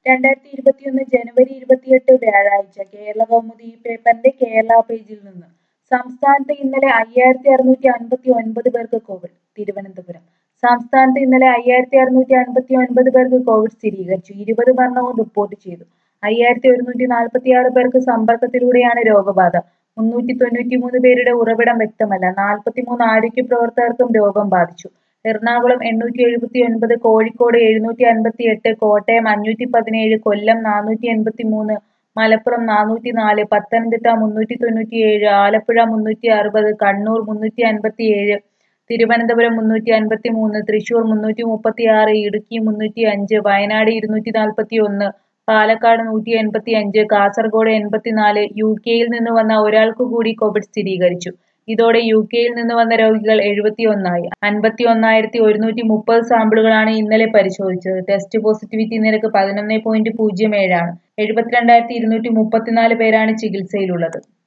രണ്ടായിരത്തി ഇരുപത്തിയൊന്ന് ജനുവരി ഇരുപത്തിയെട്ട് വ്യാഴാഴ്ച കേരള കൗമുദി പേപ്പറിന്റെ കേരള പേജിൽ നിന്ന് സംസ്ഥാനത്ത് ഇന്നലെ അയ്യായിരത്തി അറുന്നൂറ്റി അൻപത്തി ഒൻപത് പേർക്ക് കോവിഡ് തിരുവനന്തപുരം സംസ്ഥാനത്ത് ഇന്നലെ അയ്യായിരത്തി അറുന്നൂറ്റി അൻപത്തി ഒൻപത് പേർക്ക് കോവിഡ് സ്ഥിരീകരിച്ചു ഇരുപത് മരണവും റിപ്പോർട്ട് ചെയ്തു അയ്യായിരത്തി ഒരുന്നൂറ്റി നാൽപ്പത്തി ആറ് പേർക്ക് സമ്പർക്കത്തിലൂടെയാണ് രോഗബാധ മുന്നൂറ്റി തൊണ്ണൂറ്റി മൂന്ന് പേരുടെ ഉറവിടം വ്യക്തമല്ല നാൽപ്പത്തിമൂന്ന് ആരോഗ്യ പ്രവർത്തകർക്കും രോഗം ബാധിച്ചു എറണാകുളം എണ്ണൂറ്റി എഴുപത്തി ഒൻപത് കോഴിക്കോട് എഴുന്നൂറ്റി അൻപത്തി എട്ട് കോട്ടയം അഞ്ഞൂറ്റി പതിനേഴ് കൊല്ലം നാനൂറ്റി എൺപത്തി മൂന്ന് മലപ്പുറം നാനൂറ്റി നാല് പത്തനംതിട്ട മുന്നൂറ്റി തൊണ്ണൂറ്റി ഏഴ് ആലപ്പുഴ മുന്നൂറ്റി അറുപത് കണ്ണൂർ മുന്നൂറ്റി അൻപത്തി ഏഴ് തിരുവനന്തപുരം മുന്നൂറ്റി അൻപത്തി മൂന്ന് തൃശൂർ മുന്നൂറ്റി മുപ്പത്തി ആറ് ഇടുക്കി മുന്നൂറ്റി അഞ്ച് വയനാട് ഇരുന്നൂറ്റി നാൽപ്പത്തി ഒന്ന് പാലക്കാട് നൂറ്റി എൺപത്തി അഞ്ച് കാസർഗോഡ് എൺപത്തിനാല് യു കെയിൽ നിന്ന് വന്ന ഒരാൾക്ക് കൂടി കോവിഡ് സ്ഥിരീകരിച്ചു ഇതോടെ യു കെയിൽ നിന്ന് വന്ന രോഗികൾ എഴുപത്തി ഒന്നായി അൻപത്തി ഒന്നായിരത്തി ഒരുന്നൂറ്റി മുപ്പത് സാമ്പിളുകളാണ് ഇന്നലെ പരിശോധിച്ചത് ടെസ്റ്റ് പോസിറ്റിവിറ്റി നിരക്ക് പതിനൊന്ന് പോയിന്റ് പൂജ്യം ഏഴാണ് എഴുപത്തിരണ്ടായിരത്തി ഇരുന്നൂറ്റി മുപ്പത്തിനാല് പേരാണ് ചികിത്സയിലുള്ളത്